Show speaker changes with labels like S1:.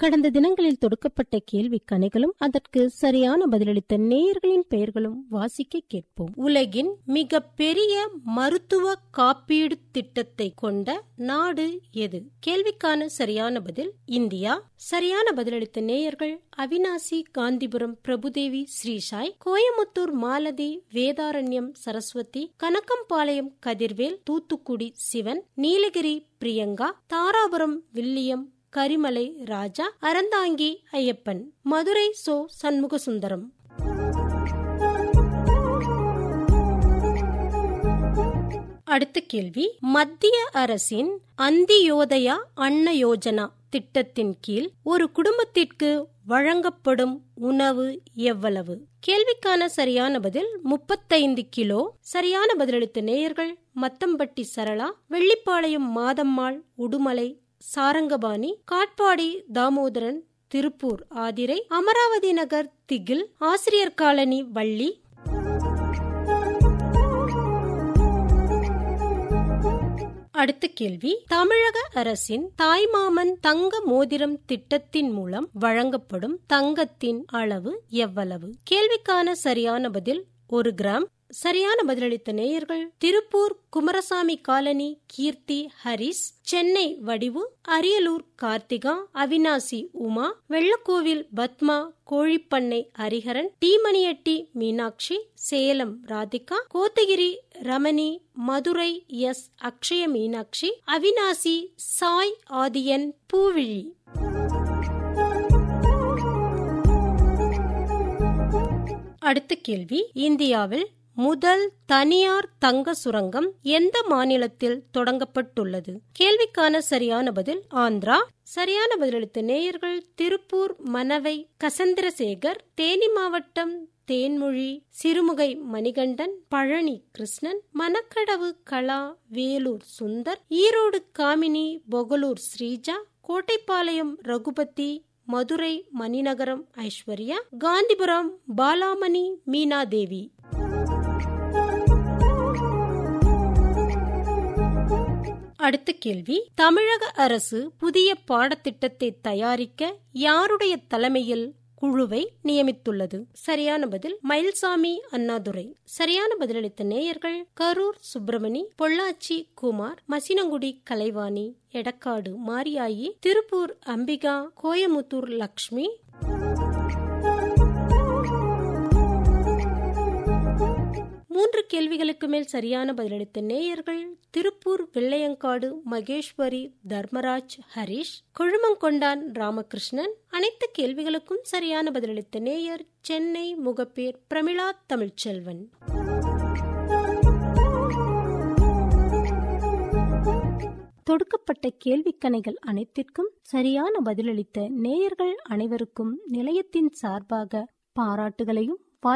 S1: கடந்த தினங்களில் தொடுக்கப்பட்ட கேள்வி கணைகளும் அதற்கு சரியான பதிலளித்த நேயர்களின் பெயர்களும் வாசிக்க கேட்போம் உலகின் மிக பெரிய மருத்துவ காப்பீடு திட்டத்தை கொண்ட நாடு எது கேள்விக்கான சரியான பதில் இந்தியா சரியான பதிலளித்த நேயர்கள் அவினாசி காந்திபுரம் பிரபுதேவி ஸ்ரீசாய் கோயமுத்தூர் மாலதி வேதாரண்யம் சரஸ்வதி கனக்கம்பாளையம் கதிர்வேல் தூத்துக்குடி சிவன் நீலகிரி பிரியங்கா தாராபுரம் வில்லியம் கரிமலை ராஜா அறந்தாங்கி ஐயப்பன் மதுரை சோ சண்முகசுந்தரம் அடுத்த கேள்வி மத்திய அரசின் அந்தியோதயா அன்ன யோஜனா திட்டத்தின் கீழ் ஒரு குடும்பத்திற்கு வழங்கப்படும் உணவு எவ்வளவு கேள்விக்கான சரியான பதில் முப்பத்தைந்து கிலோ சரியான பதிலளித்த நேயர்கள் மத்தம்பட்டி சரளா வெள்ளிப்பாளையம் மாதம்மாள் உடுமலை சாரங்கபாணி காட்பாடி தாமோதரன் திருப்பூர் ஆதிரை அமராவதி நகர் திகில் ஆசிரியர் காலனி வள்ளி அடுத்த கேள்வி தமிழக அரசின் தாய்மாமன் தங்க மோதிரம் திட்டத்தின் மூலம் வழங்கப்படும் தங்கத்தின் அளவு எவ்வளவு கேள்விக்கான சரியான பதில் ஒரு கிராம் சரியான பதிலளித்த நேயர்கள் திருப்பூர் குமரசாமி காலனி கீர்த்தி ஹரிஸ் சென்னை வடிவு அரியலூர் கார்த்திகா அவினாசி உமா வெள்ளக்கோவில் பத்மா கோழிப்பண்ணை ஹரிஹரன் டீமணியட்டி மீனாட்சி சேலம் ராதிகா கோத்தகிரி ரமணி மதுரை எஸ் அக்ஷய மீனாட்சி அவினாசி சாய் ஆதியன் பூவிழி அடுத்த கேள்வி இந்தியாவில் முதல் தனியார் தங்க சுரங்கம் எந்த மாநிலத்தில் தொடங்கப்பட்டுள்ளது கேள்விக்கான சரியான பதில் ஆந்திரா சரியான பதிலளித்த நேயர்கள் திருப்பூர் மனவை கசந்திரசேகர் தேனி மாவட்டம் தேன்மொழி சிறுமுகை மணிகண்டன் பழனி கிருஷ்ணன் மணக்கடவு கலா வேலூர் சுந்தர் ஈரோடு காமினி பொகலூர் ஸ்ரீஜா கோட்டைப்பாளையம் ரகுபதி மதுரை மணிநகரம் ஐஸ்வர்யா காந்திபுரம் பாலாமணி மீனாதேவி அடுத்த கேள்வி தமிழக அரசு புதிய பாடத்திட்டத்தை தயாரிக்க யாருடைய தலைமையில் குழுவை நியமித்துள்ளது சரியான பதில் மயில்சாமி அண்ணாதுரை சரியான பதிலளித்த நேயர்கள் கரூர் சுப்பிரமணி பொள்ளாச்சி குமார் மசினங்குடி கலைவாணி எடக்காடு மாரியாயி திருப்பூர் அம்பிகா கோயமுத்தூர் லக்ஷ்மி மூன்று கேள்விகளுக்கு மேல் சரியான பதிலளித்த நேயர்கள் திருப்பூர் வெள்ளையங்காடு மகேஸ்வரி தர்மராஜ் ஹரிஷ் கொழுமங்கொண்டான் ராமகிருஷ்ணன் அனைத்து கேள்விகளுக்கும் சரியான பதிலளித்த நேயர் சென்னை முகப்பேர் பிரமிளா தமிழ்ச்செல்வன் தொடுக்கப்பட்ட கேள்விக்கணைகள் அனைத்திற்கும் சரியான பதிலளித்த நேயர்கள் அனைவருக்கும் நிலையத்தின் சார்பாக பாராட்டுகளையும்